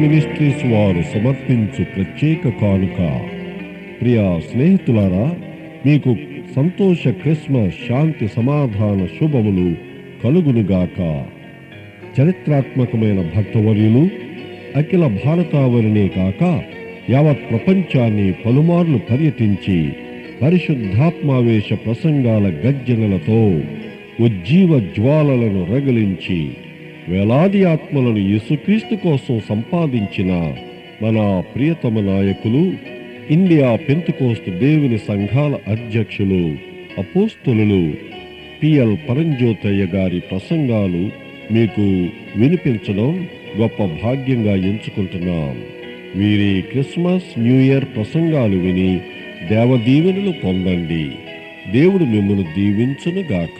ministries వారు సమర్పించు ప్రత్యేక కానుక ప్రియా స్నేహితులారా మీకు సంతోష క్రిస్మస్ శాంతి సమాధాన శుభములు కలుగునుగాక చరిత్రాత్మకమైన భక్తవర్యులు అఖిల భారతావరినే కాక యావత్ ప్రపంచాన్ని పలుమార్లు పర్యటించి పరిశుద్ధాత్మావేశ ప్రసంగాల గర్జనలతో ఉజ్జీవ జ్వాలలను రగిలించి వేలాది ఆత్మలను యేసుక్రీస్తు కోసం సంపాదించిన మన ప్రియతమ నాయకులు ఇండియా పెంతుకోస్తు దేవుని సంఘాల అధ్యక్షులు అపోస్తులు పిఎల్ పరంజ్యోతయ్య గారి ప్రసంగాలు మీకు వినిపించడం గొప్ప భాగ్యంగా ఎంచుకుంటున్నాం వీరి క్రిస్మస్ న్యూ ఇయర్ ప్రసంగాలు విని దేవదీవెనలు పొందండి దేవుడు మిమ్మల్ని దీవించునుగాక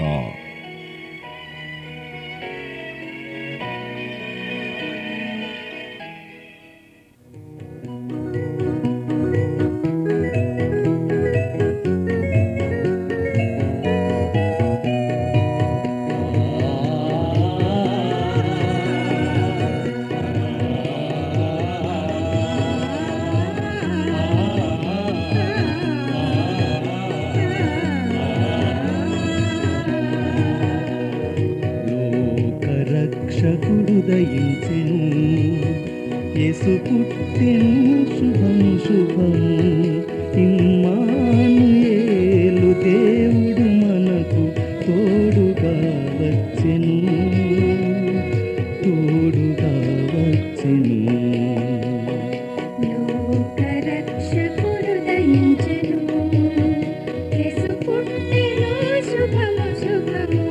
లోకరక్షకుడు దయించెను యేసు పుట్టెను శుభం శుభం ఇమ్మానుయేలు దేవుడు మనకు తోడుగా వచ్చెను తోడుగా వచ్చెను లోకరక్షకుడు దయించెను యేసు పుట్టెను శుభము శుభము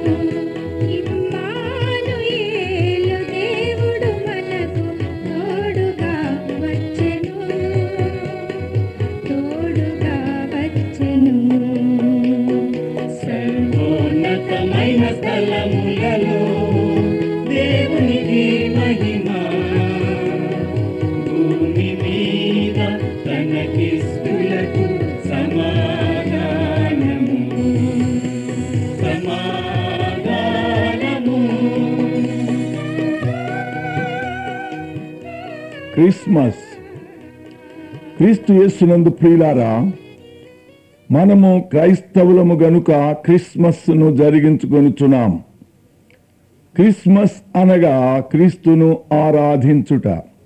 ఇమ్మానుయేలు దేవుడు మనకు తోడుగా వచ్చెను తోడుగా వచ్చెను సర్వోన్నతమైన స్థలములలో దేవునికి మహిమ భూమి మీద తనకిస్తులకు సమాధానము సమాధానము క్రిస్మస్ క్రీస్తు యేసునందు ప్రియులారా మనము క్రైస్తవులము గనుక క్రిస్మస్ను జరిగించుకొనుచున్నాం క్రిస్మస్ అనగా క్రీస్తును ఆరాధించుట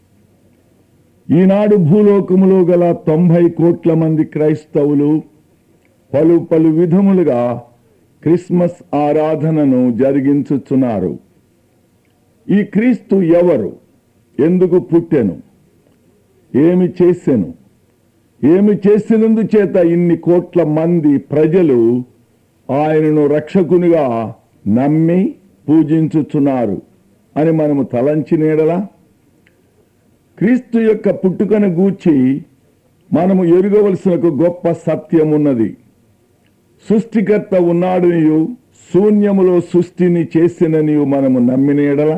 ఈనాడు భూలోకములో గల తొంభై కోట్ల మంది క్రైస్తవులు పలు పలు విధములుగా క్రిస్మస్ ఆరాధనను జరిగించుచున్నారు ఈ క్రీస్తు ఎవరు ఎందుకు పుట్టెను ఏమి చేసెను ఏమి చేసినందు చేత ఇన్ని కోట్ల మంది ప్రజలు ఆయనను రక్షకునిగా నమ్మి పూజించుచున్నారు అని మనము తలంచినేడలా క్రీస్తు యొక్క పుట్టుకను గూర్చి మనము ఎరుగవలసిన ఒక గొప్ప సత్యం ఉన్నది సృష్టికర్త ఉన్నాడు నీవు శూన్యములో సృష్టిని చేసిన నీవు మనము నమ్మిన ఎడల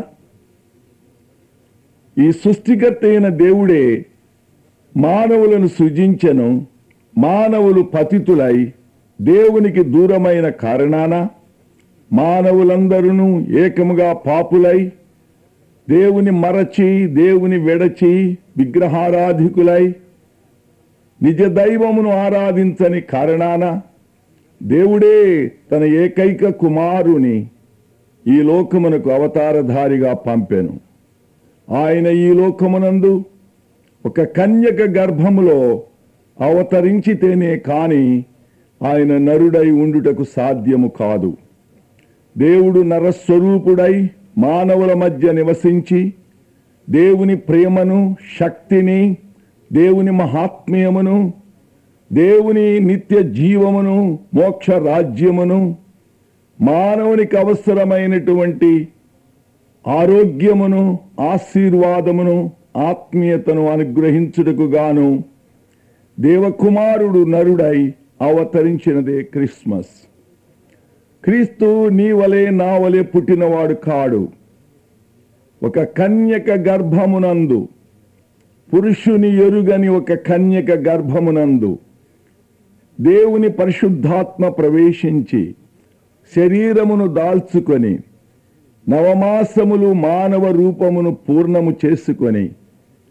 ఈ సృష్టికర్త అయిన దేవుడే మానవులను సృజించెను మానవులు పతితులై దేవునికి దూరమైన కారణాన మానవులందరూ ఏకముగా పాపులై దేవుని మరచి దేవుని వెడచి విగ్రహారాధికులై నిజ దైవమును ఆరాధించని కారణాన దేవుడే తన ఏకైక కుమారుని ఈ లోకమునకు అవతారధారిగా పంపెను ఆయన ఈ లోకమునందు ఒక కన్యక గర్భములో అవతరించితేనే కాని ఆయన నరుడై ఉండుటకు సాధ్యము కాదు దేవుడు నరస్వరూపుడై మానవుల మధ్య నివసించి దేవుని ప్రేమను శక్తిని దేవుని మహాత్మ్యమును దేవుని నిత్య జీవమును మోక్ష రాజ్యమును మానవునికి అవసరమైనటువంటి ఆరోగ్యమును ఆశీర్వాదమును ఆత్మీయతను అనుగ్రహించుటకు గాను దేవకుమారుడు నరుడై అవతరించినదే క్రిస్మస్ క్రీస్తు నీ వలె నా వలె పుట్టినవాడు కాడు ఒక కన్యక గర్భమునందు పురుషుని ఎరుగని ఒక కన్యక గర్భమునందు దేవుని పరిశుద్ధాత్మ ప్రవేశించి శరీరమును దాల్చుకొని నవమాసములు మానవ రూపమును పూర్ణము చేసుకొని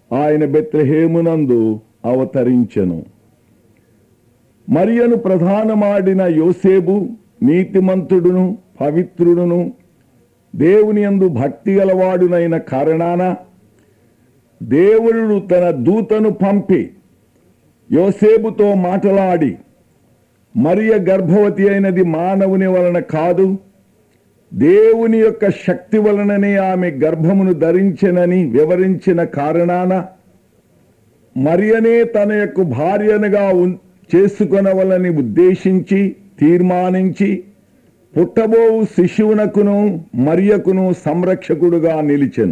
ఆయన బెత్లహేమునందు అవతరించెను మరియను ప్రధానమాడిన యోసేబు నీతిమంతుడును పవిత్రుడును దేవుని యందు భక్తి గలవాడునైన కారణాన దేవుడు తన దూతను పంపి యోసేబుతో మాటలాడి మరియ గర్భవతి అయినది మానవుని వలన కాదు దేవుని యొక్క శక్తి వలననే ఆమె గర్భమును ధరించెనని వివరించిన కారణాన మరియనే తన యొక్క భార్యనుగా ఉన్- చేసుకొనవలని ఉద్దేశించి తీర్మానించి పుట్టబోవు శిశువునకును మరియకును సంరక్షకుడుగా నిలిచెను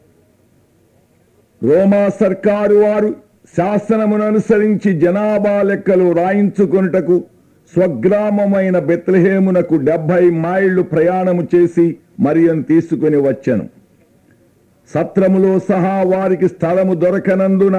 రోమా సర్కారు వారు శాసనమును అనుసరించి జనాభా లెక్కలు రాయించుకొనుటకు స్వగ్రామమైన బెత్లహేమునకు డెబ్బై మైళ్ళు ప్రయాణము చేసి మరియను తీసుకుని వచ్చెను సత్రములో సహా వారికి స్థలము దొరకనందున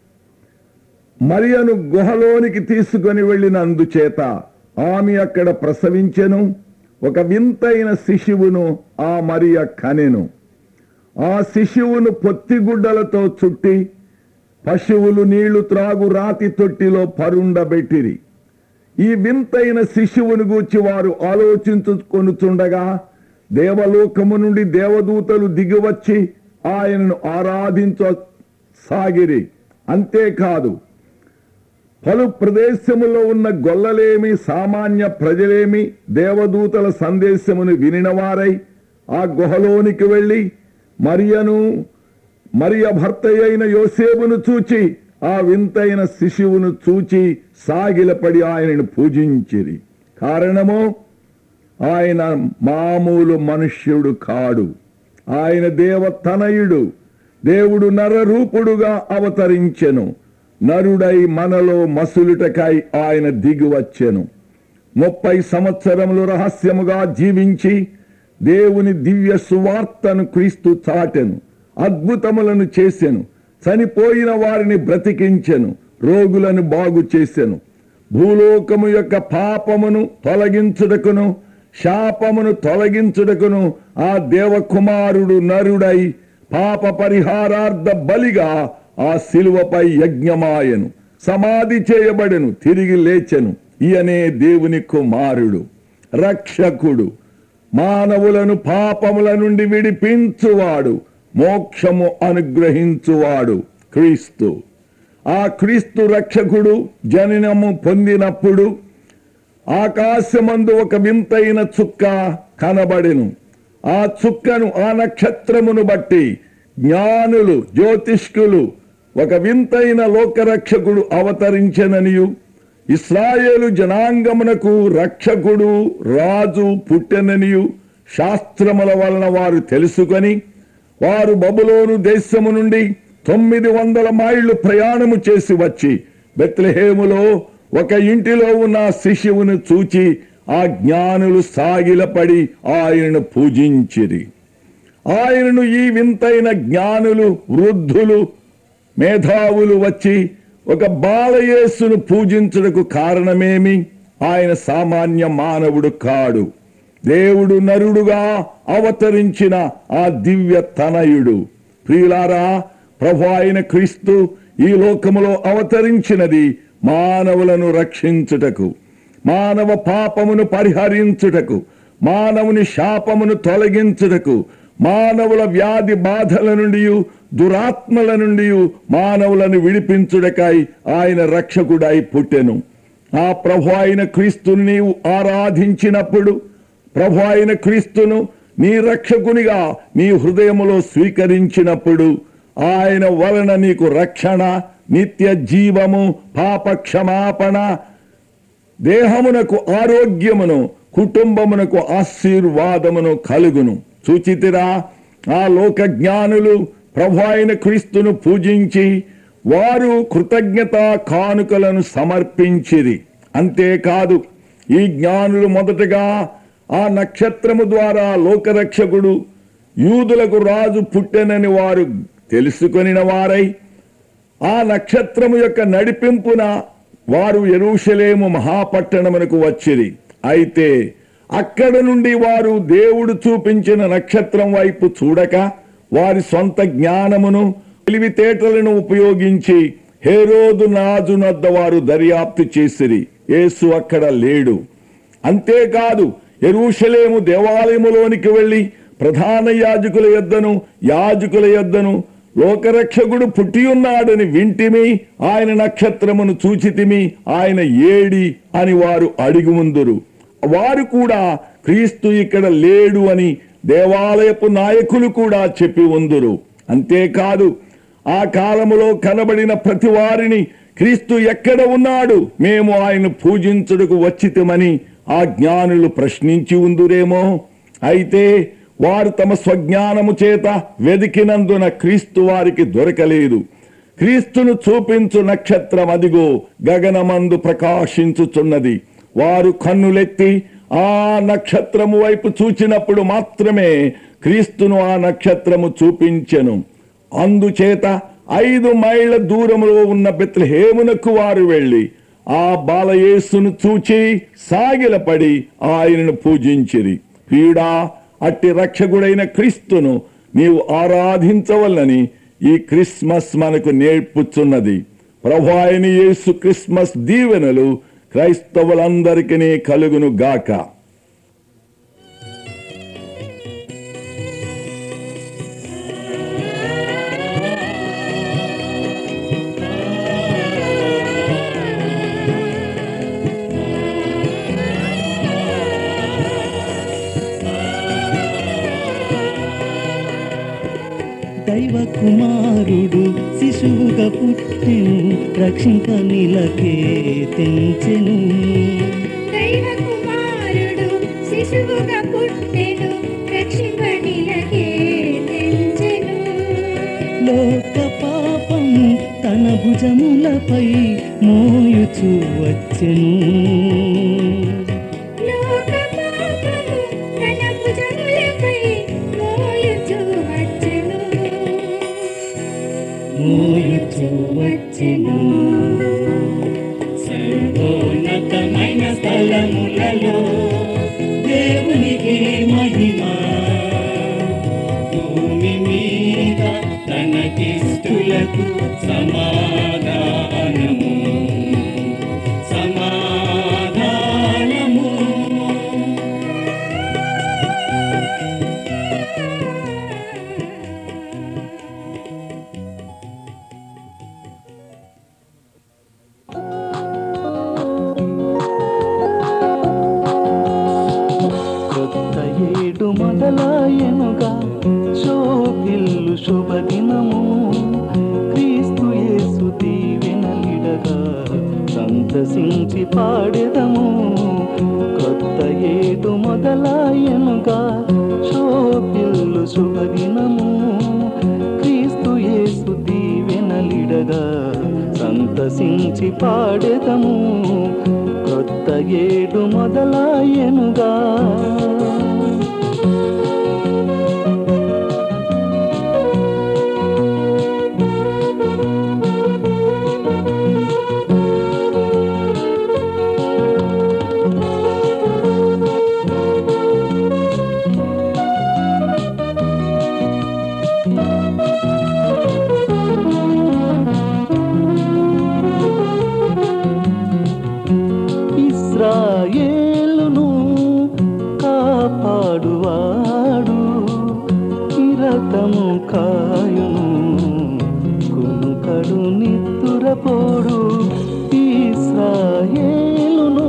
మరియను గుహలోనికి తీసుకొని వెళ్ళినందుచేత ఆమె అక్కడ ప్రసవించెను ఒక వింతైన శిశువును ఆ మరియ కనెను ఆ శిశువును పొత్తిగుడ్డలతో చుట్టి పశువులు నీళ్లు త్రాగు రాతి తొట్టిలో పరుండబెట్టిరి ఈ వింతైన శిశువును గూర్చి వారు ఆలోచించుకొనుచుండగా దేవలోకము నుండి దేవదూతలు దిగివచ్చి ఆయనను ఆరాధించ సాగిరి అంతేకాదు పలు ప్రదేశములో ఉన్న గొల్లలేమి సామాన్య ప్రజలేమి దేవదూతల సందేశమును వినినవారై ఆ గుహలోనికి వెళ్ళి మరియను మరియ భర్త అయిన యోసేపును చూచి ఆ వింతైన శిశువును చూచి సాగిలపడి ఆయనను పూజించిరి కారణము ఆయన మామూలు మనుష్యుడు కాడు ఆయన దేవతనయుడు దేవుడు నరరూపుడుగా అవతరించెను నరుడై మనలో మసులుటకై ఆయన దిగివచ్చెను ముప్పై సంవత్సరములు రహస్యముగా జీవించి దేవుని దివ్య సువార్తను క్రీస్తు చాటెను అద్భుతములను చేసెను చనిపోయిన వారిని బ్రతికించెను రోగులను బాగు చేసెను భూలోకము యొక్క పాపమును తొలగించుటకును శాపమును తొలగించుటకును ఆ దేవకుమారుడు నరుడై పాప పరిహారార్థ బలిగా ఆ శిలువపై యజ్ఞమాయను సమాధి చేయబడెను తిరిగి లేచెను ఈయనే దేవుని కుమారుడు రక్షకుడు మానవులను పాపముల నుండి విడిపించువాడు మోక్షము అనుగ్రహించువాడు క్రీస్తు ఆ క్రీస్తు రక్షకుడు జననము పొందినప్పుడు ఆకాశమందు ఒక వింతైన చుక్క కనబడెను ఆ చుక్కను ఆ నక్షత్రమును బట్టి జ్ఞానులు జ్యోతిష్కులు ఒక వింతైన లోకరక్షకుడు అవతరించెననియు ఇస్రాయేలు జనాంగమునకు రక్షకుడు రాజు పుట్టెననియు శాస్త్రముల వలన వారు తెలుసుకొని వారు బబులోను దేశము నుండి తొమ్మిది వందల మైళ్ళు ప్రయాణము చేసి వచ్చి బెత్లహేములో ఒక ఇంటిలో ఉన్న ఆ శిశువును చూచి ఆ జ్ఞానులు సాగిలపడి ఆయనను పూజించిరి ఆయనను ఈ వింతైన జ్ఞానులు వృద్ధులు మేధావులు వచ్చి ఒక బాలయేసును పూజించుటకు కారణమేమి ఆయన సామాన్య మానవుడు కాడు దేవుడు నరుడుగా అవతరించిన ఆ దివ్య తనయుడు ప్రియులారా ప్రభు అయిన క్రీస్తు ఈ లోకములో అవతరించినది మానవులను రక్షించుటకు మానవ పాపమును పరిహరించుటకు మానవుని శాపమును తొలగించుటకు మానవుల వ్యాధి బాధల నుండి దురాత్మల నుండి మానవులను విడిపించుటకై ఆయన రక్షకుడై పుట్టెను ఆ ప్రభు అయిన క్రీస్తుని నీవు ఆరాధించినప్పుడు ప్రభు అయిన క్రీస్తును నీ రక్షకునిగా నీ హృదయములో స్వీకరించినప్పుడు ఆయన వలన నీకు రక్షణ నిత్య జీవము పాప క్షమాపణ దేహమునకు ఆరోగ్యమును కుటుంబమునకు ఆశీర్వాదమును కలుగును సూచితిరా ఆ లోక జ్ఞానులు ప్రభు అయిన క్రీస్తును పూజించి వారు కృతజ్ఞత కానుకలను సమర్పించిరి అంతేకాదు ఈ జ్ఞానులు మొదటగా ఆ నక్షత్రము ద్వారా లోకరక్షకుడు యూదులకు రాజు పుట్టెనని వారు తెలుసుకొనిన వారై ఆ నక్షత్రము యొక్క నడిపింపున వారు ఎరుషలేము మహాపట్టణమునకు వచ్చిరి అయితే అక్కడ నుండి వారు దేవుడు చూపించిన నక్షత్రం వైపు చూడక వారి సొంత జ్ఞానమును తెలివితేటలను ఉపయోగించి హేరోదు నాజునద్ద వారు దర్యాప్తు చేసిరి యేసు అక్కడ లేడు అంతేకాదు ఎరుషలేము దేవాలయములోనికి వెళ్ళి ప్రధాన యాజకుల యొద్దను యాజకుల యొద్దను లోకరక్షకుడు పుట్టి ఉన్నాడని వింటిమి ఆయన నక్షత్రమును చూచితిమి ఆయన ఏడి అని వారు అడిగి ముందురు వారు కూడా క్రీస్తు ఇక్కడ లేడు అని దేవాలయపు నాయకులు కూడా చెప్పి ఉందురు అంతేకాదు ఆ కాలములో కనబడిన ప్రతి వారిని క్రీస్తు ఎక్కడ ఉన్నాడు మేము ఆయన పూజించుటకు వచ్చితమని ఆ జ్ఞానులు ప్రశ్నించి ఉందురేమో అయితే వారు తమ స్వజ్ఞానము చేత వెదికినందున క్రీస్తు వారికి దొరకలేదు క్రీస్తును చూపించు నక్షత్రం అదిగో గగనమందు ప్రకాశించుచున్నది వారు కన్నులెత్తి ఆ నక్షత్రము వైపు చూచినప్పుడు మాత్రమే క్రీస్తును ఆ నక్షత్రము చూపించెను అందుచేత ఐదు మైళ్ళ దూరములో ఉన్న బెత్లహేమునకు వారు వెళ్ళి ఆ బాలయేసును చూచి సాగిలపడి ఆయనను పూజించిరి పీడా అట్టి రక్షకుడైన క్రీస్తును నీవు ఆరాధించవలనని ఈ క్రిస్మస్ మనకు నేర్పుచున్నది ప్రభు అయిన యేసు క్రిస్మస్ దీవెనలు క్రైస్తవులందరికీ కలుగును గాక దైవ కుమారుడు శిశువుగా పుట్టెను రక్షింప నిలకే తెంచెను దైవ కుమారుడు శిశువుగా పుట్టెను రక్షింపనిలకే తెంచెను లోక పాపం తన భుజములపై మోయుచు వచ్చెను లోక పాపము తన భుజములపై మోయుచు వచ్చెను మోయుచు వచ్చెను సర్వోన్నతమైన స్థలములలో దేవునికి మహిమ భూమి మీద తనకిష్టులకు సమాధానము సమాధానము కొత్త ఏడు మొదలాయనుగా శోభిల్లు శుభదినము క్రీస్తు యేసు దీవెనలిడగా సంతసించి పాడెదము కొత్త ఏడు మొదలాయనుగా శోభిల్లు శుభదినము క్రీస్తు యేసు దీవెనలిడగా సంతసించి పాడెదము కొత్త ఏడు మొదలాయనుగా ఇస్రాయేలును కాపాడువాడు నిరతము కాయును కునుకడు నిత్తురపోడు ఇస్రాయేలును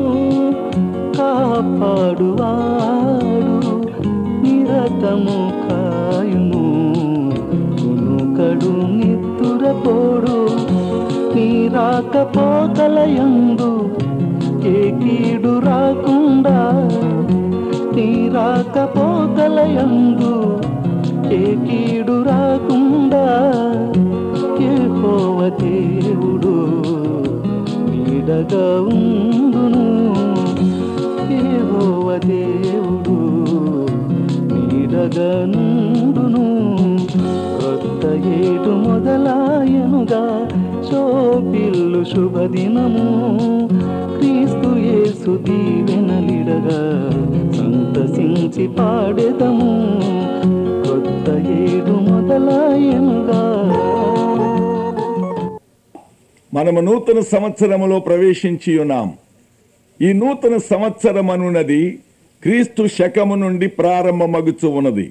కాపాడువాడు నిరతము కాయును కునుకడు నిత్తురపోడు నీ రాకపోకలయందు ఏ కీడు రాకుండా నీ రాకపోకలయందు ఏ కీడు రాకుండా ఏ హోవ దేవుడు నీడగా ఉండును ఏ హోవ దేవుడు నీడగా నుండును కొత్త ఏడు మొదలాయనుగా శోపిల్లు శుభదినము క్రీస్తు యేసు దీవెనలిడగా సంతసించి పాడెదము కొత్త ఏడు మొదలాయనుగా మనము నూతన సంవత్సరములో ప్రవేశించి ఉన్నాం ఈ నూతన సంవత్సరం అనున్నది క్రీస్తు శకము నుండి ప్రారంభమగుచు ఉన్నది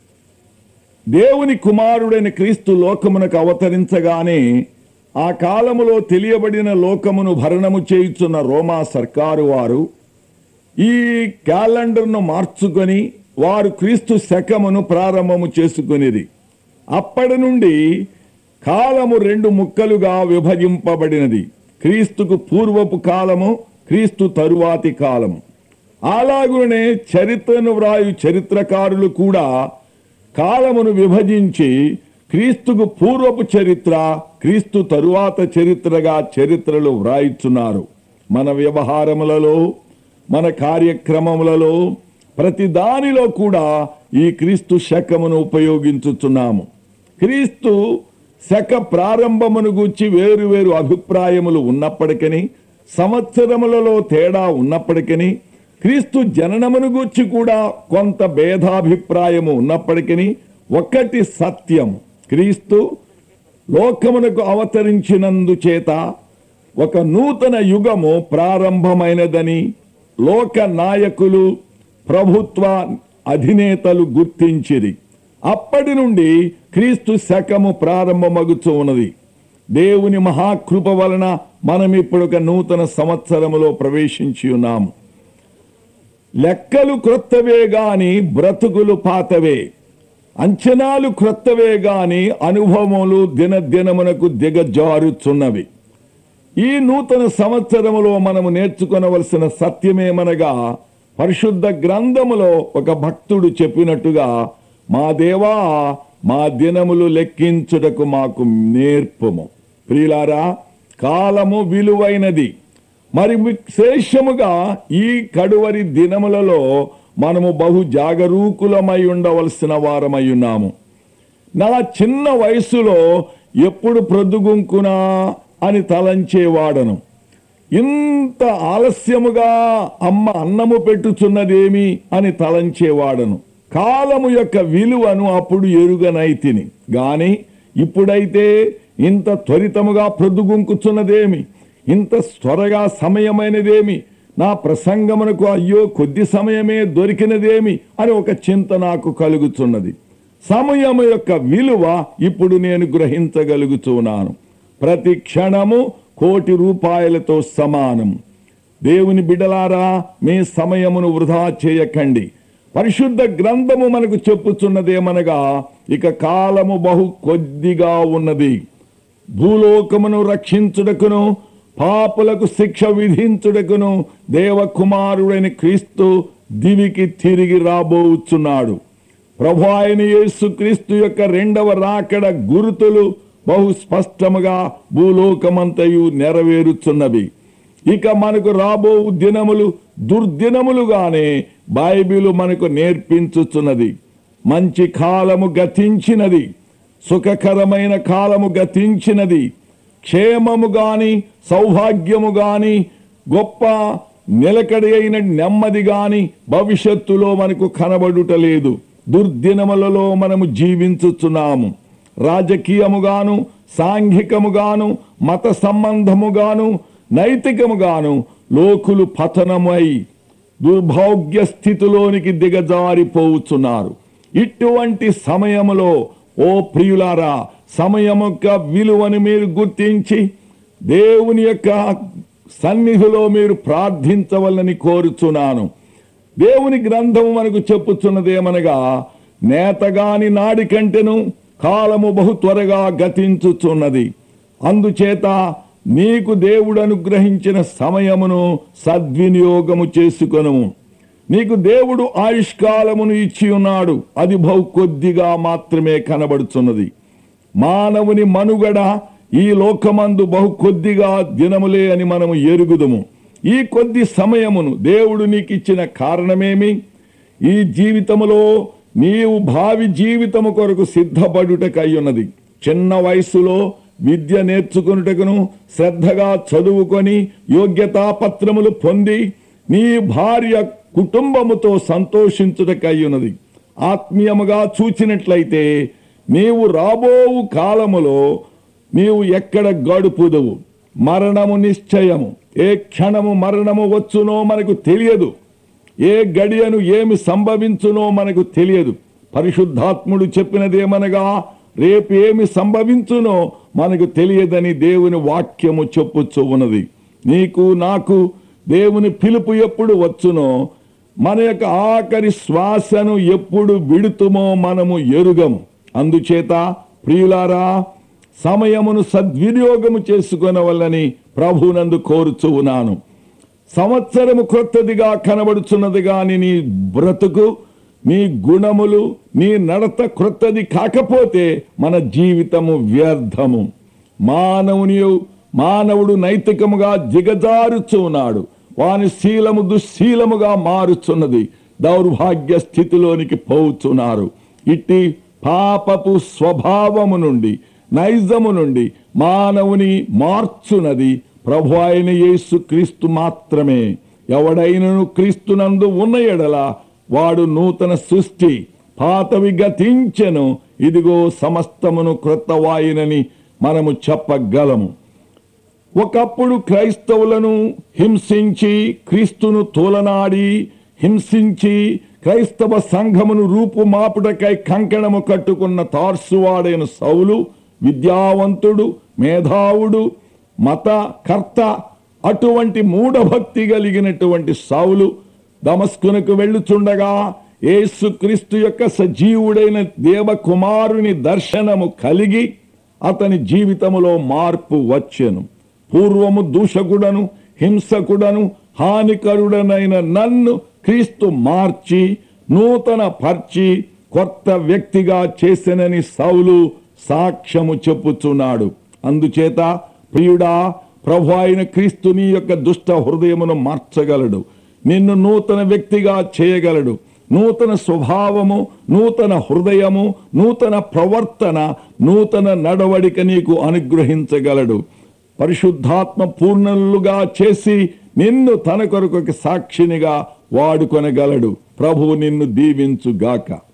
దేవుని కుమారుడైన క్రీస్తు లోకమునకు అవతరించగానే ఆ కాలములో తెలియబడిన లోకమును భరణము చేయుచున్న రోమా సర్కారు వారు ఈ క్యాలెండర్ను మార్చుకొని వారు క్రీస్తు శకమును ప్రారంభము చేసుకునేది అప్పటి నుండి కాలము రెండు ముక్కలుగా విభజింపబడినది క్రీస్తుకు పూర్వపు కాలము క్రీస్తు తరువాతి కాలము అలాగునే చరిత్రను వ్రాయు చరిత్రకారులు కూడా కాలమును విభజించి క్రీస్తుకు పూర్వపు చరిత్ర క్రీస్తు తరువాత చరిత్రగా చరిత్రలు వ్రాయిచున్నారు మన వ్యవహారములలో మన కార్యక్రమములలో ప్రతి దానిలో కూడా ఈ క్రీస్తు శకమును ఉపయోగించుచున్నాము క్రీస్తు శక ప్రారంభమును గూర్చి వేరు వేరు అభిప్రాయములు ఉన్నప్పటికీ సంవత్సరములలో తేడా ఉన్నప్పటికీ క్రీస్తు జననమును గూర్చి కూడా కొంత భేదాభిప్రాయము ఉన్నప్పటికీ ఒక్కటి సత్యం క్రీస్తు లోకమునకు అవతరించినందుచేత ఒక నూతన యుగము ప్రారంభమైనదని లోక నాయకులు ప్రభుత్వ అధినేతలు గుర్తించిరి అప్పటి నుండి క్రీస్తు శకము ప్రారంభమగుచు ఉన్నది దేవుని మహాకృప వలన మనం ఇప్పుడు ఒక నూతన సంవత్సరములో ప్రవేశించి ఉన్నాము లెక్కలు క్రొత్తవే గాని బ్రతుకులు పాతవే అంచనాలు క్రొత్తవే గాని అనుభవములు దినదినమునకు దిగజారుచున్నవి ఈ నూతన సంవత్సరములో మనము నేర్చుకొనవలసిన సత్యమేమనగా పరిశుద్ధ గ్రంథములో ఒక భక్తుడు చెప్పినట్టుగా మా దేవా మా దినములు లెక్కించుటకు మాకు నేర్పము ప్రియులారా కాలము విలువైనది మరి విశేషముగా ఈ కడువరి దినములలో మనము బహు జాగరూకులమై ఉండవలసిన వారమై ఉన్నాము నా చిన్న వయసులో ఎప్పుడు ప్రొద్దుగుంకునా అని తలంచేవాడను ఇంత ఆలస్యముగా అమ్మ అన్నము పెట్టుచున్నదేమి అని తలంచేవాడను కాలము యొక్క విలువను అప్పుడు ఎరుగనైతిని గాని ఇప్పుడైతే ఇంత త్వరితముగా ప్రొద్దుగుంకుచున్నదేమి ఇంత త్వరగా సమయమైనదేమి నా ప్రసంగమునకు అయ్యో కొద్ది సమయమే దొరికినదేమి అని ఒక చింత నాకు కలుగుతున్నది సమయము యొక్క విలువ ఇప్పుడు నేను గ్రహించగలుగుతున్నాను ప్రతి క్షణము కోటి రూపాయలతో సమానం దేవుని బిడలారా మీ సమయమును వృధా చేయకండి పరిశుద్ధ గ్రంథము మనకు చెప్పుచున్నదేమనగా ఇక కాలము బహు కొద్దిగా ఉన్నది భూలోకమును రక్షించుటకును పాపులకు శిక్ష విధించుటకును దేవకుమారుడైన క్రీస్తు దివికి తిరిగి రాబోచున్నాడు ప్రభు ఆయన యేసు క్రీస్తు యొక్క రెండవ రాకడ గురుతులు బహు స్పష్టముగా భూలోకమంతయు నెరవేరుచున్నవి ఇక మనకు రాబో దినములు దుర్దినములుగానే బైబిలు మనకు నేర్పించుచున్నది మంచి కాలము గతించినది సుఖకరమైన కాలము గతించినది క్షేమము గాని సౌభాగ్యము గాని గొప్ప నిలకడి అయిన నెమ్మది గాని భవిష్యత్తులో మనకు కనబడుటలేదు దుర్దినములలో మనము జీవించుచున్నాము రాజకీయముగాను సాంఘికముగాను మత సంబంధముగాను నైతికముగాను లోకులు పతనమై దుర్భౌగ్య స్థితిలోనికి దిగజారిపోవుచున్నారు ఇటువంటి సమయములో ఓ ప్రియులారా సమయం యొక్క విలువను మీరు గుర్తించి దేవుని యొక్క సన్నిధిలో మీరు ప్రార్థించవలని కోరుచున్నాను దేవుని గ్రంథము మనకు చెప్పుచున్నదేమనగా నేతగాని నాడి కంటెను కాలము బహు త్వరగా గతించుచున్నది అందుచేత నీకు దేవుడు అనుగ్రహించిన సమయమును సద్వినియోగము చేసుకొనుము నీకు దేవుడు ఆయుష్కాలమును ఇచ్చి ఉన్నాడు అది బహు కొద్దిగా మాత్రమే కనబడుచున్నది మానవుని మనుగడ ఈ లోకమందు బహు కొద్దిగా దినములే అని మనము ఎరుగుదుము ఈ కొద్ది సమయమును దేవుడు నీకు ఇచ్చిన కారణమేమి ఈ జీవితములో నీవు భావి జీవితము కొరకు సిద్ధపడుటకై ఉన్నది చిన్న వయసులో విద్య నేర్చుకున్నటకును శ్రద్ధగా చదువుకొని యోగ్యతా పత్రములు పొంది నీ భార్య కుటుంబముతో సంతోషించుటకై ఉన్నది ఆత్మీయముగా చూచినట్లయితే నీవు రాబోవు కాలములో నీవు ఎక్కడ గడుపుదవు మరణము నిశ్చయము ఏ క్షణము మరణము వచ్చునో మనకు తెలియదు ఏ గడియను ఏమి సంభవించునో మనకు తెలియదు పరిశుద్ధాత్ముడు చెప్పినదేమనగా రేపు ఏమి సంభవించునో మనకు తెలియదని దేవుని వాక్యము చెప్పుచ్చు ఉన్నది నీకు నాకు దేవుని పిలుపు ఎప్పుడు వచ్చునో మన యొక్క ఆఖరి శ్వాసను ఎప్పుడు విడుతుమో మనము ఎరుగము అందుచేత ప్రియులారా సమయమును సద్వినియోగము చేసుకొనవల్లని ప్రభునందు కోరుచు ఉన్నాను సంవత్సరము క్రొత్తదిగా కనబడుచున్నది గాని నీ బ్రతుకు నీ గుణములు నీ నడత క్రొత్తది కాకపోతే మన జీవితము వ్యర్థము మానవుని మానవుడు నైతికముగా దిగజారుచు ఉన్నాడు వాని శీలము దుశ్శీలముగా మారుచున్నది దౌర్భాగ్య స్థితిలోనికి పోవుచున్నారు ఇట్టి పాపపు స్వభావము నుండి నైజము నుండి మానవుని మార్చునది ప్రభు అయిన యేసు క్రీస్తు మాత్రమే ఎవడైనను క్రీస్తునందు ఉన్న ఎడల వాడు నూతన సృష్టి పాతవి గతించెను ఇదిగో సమస్తమును క్రొత్తవాయినని మనము చెప్పగలము ఒకప్పుడు క్రైస్తవులను హింసించి క్రీస్తును తోలనాడి హింసించి క్రైస్తవ సంఘమును రూపుమాపుటకై కంకణము కట్టుకున్న తార్సువాడైన సౌలు విద్యావంతుడు మేధావుడు మతకర్త అటువంటి మూఢభక్తి కలిగినటువంటి సౌలు దమస్కునకు వెళ్ళుచుండగా యేసుక్రీస్తు యొక్క సజీవుడైన దేవకుమారుని దర్శనము కలిగి అతని జీవితములో మార్పు వచ్చెను పూర్వము దూషకుడను హింసకుడను హానికరుడనైన నన్ను క్రీస్తు మార్చి నూతన పర్చి కొత్త వ్యక్తిగా చేసెనని సౌలు సాక్ష్యము చెప్పుచున్నాడు అందుచేత ప్రియుడా ప్రభు అయిన క్రీస్తు నీ యొక్క దుష్ట హృదయమును మార్చగలడు నిన్ను నూతన వ్యక్తిగా చేయగలడు నూతన స్వభావము నూతన హృదయము నూతన ప్రవర్తన నూతన నడవడిక నీకు అనుగ్రహించగలడు పరిశుద్ధాత్మ పూర్ణలుగా చేసి నిన్ను తన కొరకు ఒక సాక్షినిగా వాడుకొనగలడు ప్రభువు నిన్ను దీవించుగాక